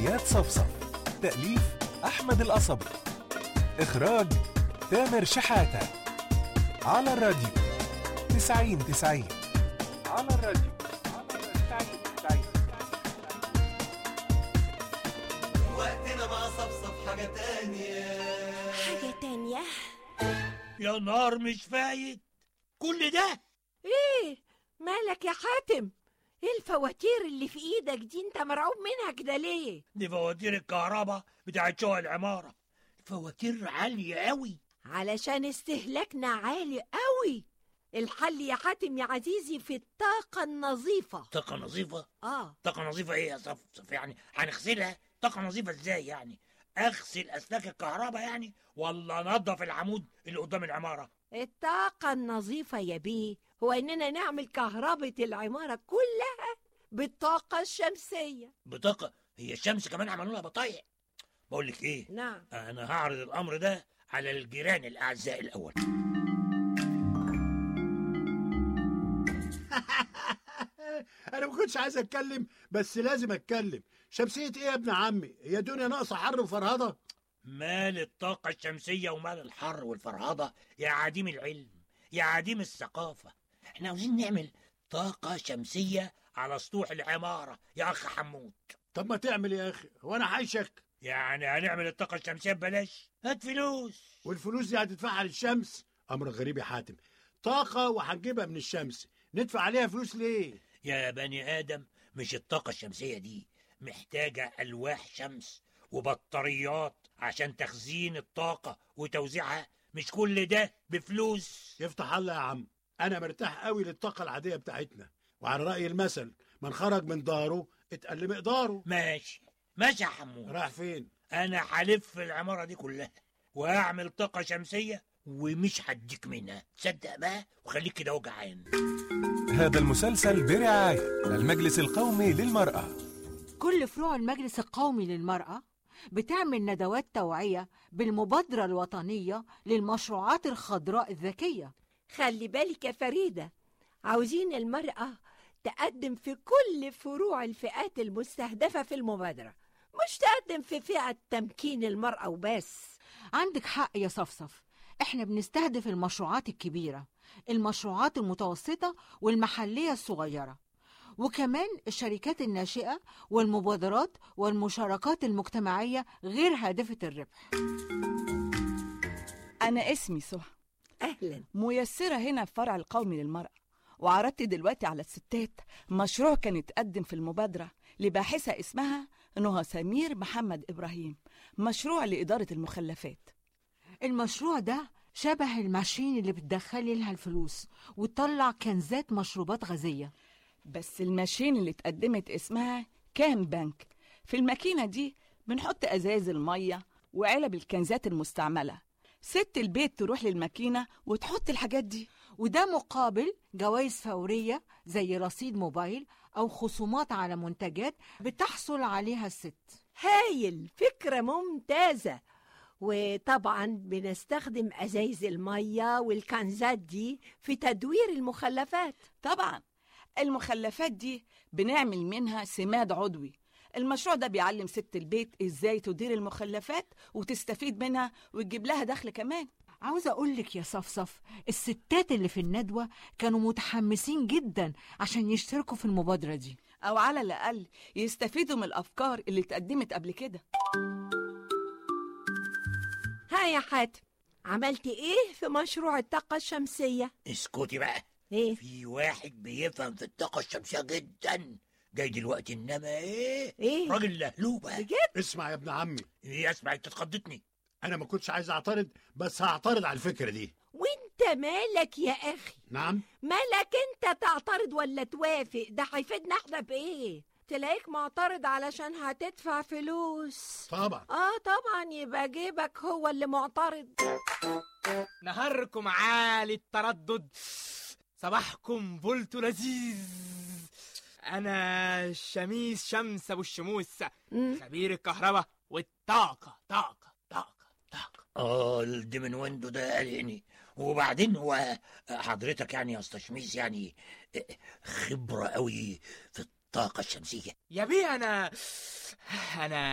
حكايات صفصف تأليف أحمد القصبي إخراج تامر شحاتة على الراديو تسعين تسعين على الراديو تسعين تسعين وقتنا مع صفصف حاجة تانية حاجة تانية يا نار مش فايت كل ده ايه مالك يا حاتم ايه الفواتير اللي في ايدك دي انت مرعوب منها كده ليه دي فواتير الكهرباء بتاعت شقق العمارة فواتير عالية قوي علشان استهلاكنا عالي قوي الحل يا حاتم يا عزيزي في الطاقة النظيفة طاقة نظيفة اه طاقة نظيفة ايه يا صفصف يعني هنغسلها طاقة نظيفة ازاي يعني اغسل اسلاك الكهرباء يعني ولا انضف العمود اللي قدام العمارة الطاقة النظيفة يا بيه هو اننا نعمل كهربة العمارة كلها بالطاقة الشمسية بطاقة هي الشمس كمان عملوا لها بطايق بقول لك ايه نعم انا هعرض الامر ده على الجيران الاعزاء الاول انا ما كنتش عايز اتكلم بس لازم اتكلم شمسية ايه يا ابن عمي هي دنيا ناقصة حر وفرهضة مال الطاقة الشمسية ومال الحر والفرهضة يا عديم العلم يا عديم الثقافة احنا عاوزين نعمل طاقة شمسية على سطوح العمارة يا أخ حمود طب ما تعمل يا اخي هو انا حايشك يعني هنعمل الطاقة الشمسية ببلاش هات فلوس والفلوس دي هتدفعها للشمس امر غريب يا حاتم طاقة وهنجيبها من الشمس ندفع عليها فلوس ليه يا بني آدم مش الطاقة الشمسية دي محتاجة ألواح شمس وبطاريات عشان تخزين الطاقة وتوزيعها مش كل ده بفلوس يفتح الله يا عم انا مرتاح قوي للطاقة العادية بتاعتنا وعلى رأي المثل من خرج من داره اتقل مقداره ماشي ماشي يا حمود راح فين انا هلف العمارة دي كلها وهعمل طاقة شمسية ومش هديك منها تصدق بقى وخليك كده وجعان هذا المسلسل برعاية المجلس القومي للمرأة كل فروع المجلس القومي للمرأة بتعمل ندوات توعية بالمبادرة الوطنية للمشروعات الخضراء الذكية خلي بالك يا فريدة عاوزين المرأة تقدم في كل فروع الفئات المستهدفة في المبادرة مش تقدم في فئة تمكين المرأة وبس عندك حق يا صفصف احنا بنستهدف المشروعات الكبيرة المشروعات المتوسطة والمحلية الصغيرة وكمان الشركات الناشئة والمبادرات والمشاركات المجتمعية غير هادفة الربح أنا اسمي سهى أهلا ميسرة هنا في فرع القومي للمرأة وعرضت دلوقتي على الستات مشروع كان اتقدم في المبادرة لباحثة اسمها نهى سمير محمد إبراهيم مشروع لإدارة المخلفات المشروع ده شبه الماشين اللي بتدخلي لها الفلوس وتطلع كنزات مشروبات غازية بس الماشين اللي اتقدمت اسمها كام بنك في الماكينة دي بنحط أزاز المية وعلب الكنزات المستعملة ست البيت تروح للماكينة وتحط الحاجات دي وده مقابل جوائز فورية زي رصيد موبايل أو خصومات على منتجات بتحصل عليها الست هايل فكرة ممتازة وطبعا بنستخدم أزايز المية والكنزات دي في تدوير المخلفات طبعا المخلفات دي بنعمل منها سماد عضوي المشروع ده بيعلم ست البيت ازاي تدير المخلفات وتستفيد منها وتجيب لها دخل كمان عاوزة أقولك يا صفصف الستات اللي في الندوة كانوا متحمسين جدا عشان يشتركوا في المبادرة دي او على الاقل يستفيدوا من الافكار اللي اتقدمت قبل كده ها يا حاتم عملت ايه في مشروع الطاقة الشمسية؟ اسكتي بقى ايه؟ في واحد بيفهم في الطاقة الشمسية جدا جاي دلوقتي انما ايه ايه؟ راجل لهلوبة بجد؟ اسمع يا ابن عمي ايه اسمع انت اتخضتني انا ما كنتش عايز اعترض بس هعترض على الفكرة دي وانت مالك يا اخي؟ نعم مالك انت تعترض ولا توافق؟ ده هيفيدنا احنا بايه؟ تلاقيك معترض علشان هتدفع فلوس طبعا اه طبعا يبقى جيبك هو اللي معترض نهاركم عالي التردد صباحكم فولتو لذيذ انا شميس شمس ابو الشموس مم. خبير الكهرباء والطاقه طاقه طاقه طاقه اه الديمنويندو ده قلقني وبعدين هو حضرتك يعني يا اسطى شميس يعني خبرة قوي في الطاقة الشمسية يا بيه انا انا